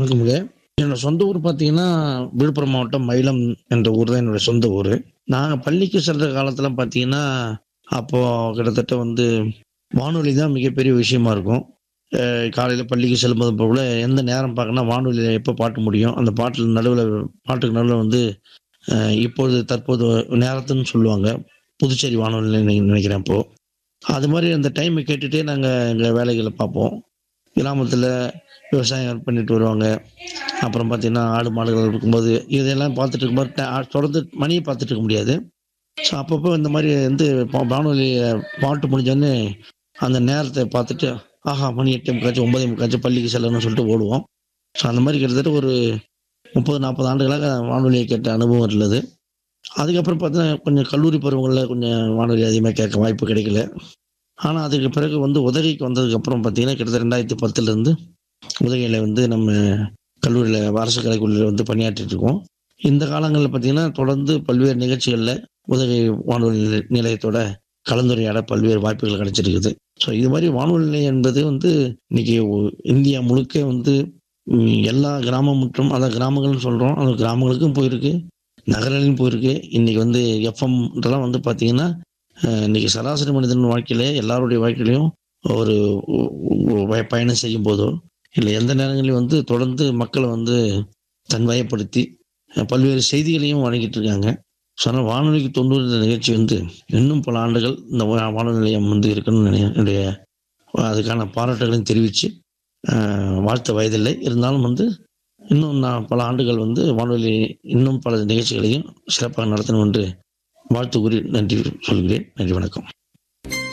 வணக்கமுங்க என்னோட சொந்த ஊர் பார்த்தீங்கன்னா விழுப்புரம் மாவட்டம் மயிலம் என்ற ஊர் தான் என்னோட சொந்த ஊர் நாங்கள் பள்ளிக்கு செல்ற காலத்தில் பார்த்தீங்கன்னா அப்போ கிட்டத்தட்ட வந்து வானொலி தான் மிகப்பெரிய விஷயமா இருக்கும் காலையில் பள்ளிக்கு செல்லும்போது போல எந்த நேரம் பார்க்கணும் வானொலியில் எப்போ பாட்டு முடியும் அந்த பாட்டில் நடுவில் பாட்டுக்கு நடுவில் வந்து அஹ், இப்பொழுது தற்போது நேரத்துன்னு சொல்லுவாங்க புதுச்சேரி வானொலி நினைக்கிறேன் இப்போ அது மாதிரி அந்த டைமை கேட்டுகிட்டே நாங்கள் எங்கள் வேலைகளை பார்ப்போம் கிராமத்தில் விவசாயம் பண்ணிட்டு வருவாங்க அப்புறம் பார்த்தீங்கன்னா ஆடு மாடுகள் இருக்கும்போது இதெல்லாம் பார்த்துட்டு இருக்கும்போது ட- தொடர்ந்து மணியை பார்த்துட்டு இருக்க முடியாது ஸோ அப்பப்போ இந்த மாதிரி வந்து பா- வானொலி பாட்டு முடிஞ்சோடனே அந்த நேரத்தை பார்த்துட்டு ஆஹா மணி எட்டு முக்காச்சு ஒன்பது முக்காச்சு பள்ளிக்கு செல்லணும்னு சொல்லிட்டு ஓடுவோம் ஸோ அந்த மாதிரி கிட்டத்தட்ட ஒரு முப்பது நாற்பது ஆண்டுகளாக வானொலியை கேட்ட அனுபவம் இருந்தது அதுக்கப்புறம் பார்த்தீங்கன்னா கொஞ்சம் கல்லூரி பருவங்களில் கொஞ்சம் வானொலி அதிகமாக கேட்க வாய்ப்பு கிடைக்கல ஆனால் அதுக்கு பிறகு வந்து உதகைக்கு வந்ததுக்கப்புறம் பார்த்தீங்கன்னா கிட்டத்தட்ட ரெண்டாயிரத்தி பத்துலேருந்து உதகையில் வந்து நம்ம கல்லூரியில் அரசு கலைக்கல்லூரியில் வந்து பணியாற்றிட்டு இருக்கோம் இந்த காலங்களில் பார்த்தீங்கன்னா தொடர்ந்து பல்வேறு நிகழ்ச்சிகளில் உதகை வானொலி நிலை- நிலையத்தோட கலந்துரையாட பல்வேறு வாய்ப்புகள் கிடைச்சிருக்குது ஸோ இது மாதிரி வானொலி நிலையம் என்பது வந்து இன்னைக்கு ஒ- இந்தியா முழுக்க வந்து ம், எல்லா கிராமம் மற்றும் அதான் கிராமங்கள்னு சொல்கிறோம் அந்த கிராமங்களுக்கும் போயிருக்கு நகரங்களையும் போயிருக்கு இன்னைக்கு வந்து எஃப்எம்ன்றலாம் வந்து பார்த்தீங்கன்னா அஹ், இன்னைக்கு சராசரி மனிதன் வாழ்க்கையில எல்லாருடைய வாழ்க்கையிலையும் ஒரு ஒ- ஒ- பய- பயணம் செய்யும் போதோ இல்லை எந்த நேரங்களிலும் வந்து தொடர்ந்து மக்களை வந்து தன்வயப்படுத்தி அஹ், பல்வேறு செய்திகளையும் வழங்கிட்டு இருக்காங்க ஸோ அதனால் வானொலிக்கு தொண்ணூறு இந்த நிகழ்ச்சி வந்து இன்னும் பல ஆண்டுகள் இந்த வா- வானொலி நிலையம் வந்து இருக்கணும்னு நினை- என்னுடைய அதுக்கான பாராட்டுகளையும் தெரிவித்து வாழ்த்த வயதில்லை இருந்தாலும் வந்து இன்னும் நான் பல ஆண்டுகள் வந்து வானொலி இன்னும் பல நிகழ்ச்சிகளையும் சிறப்பாக நடத்தணும் என்று வாழ்த்து கூறி நன்றி சொல்கிறேன் நன்றி வணக்கம்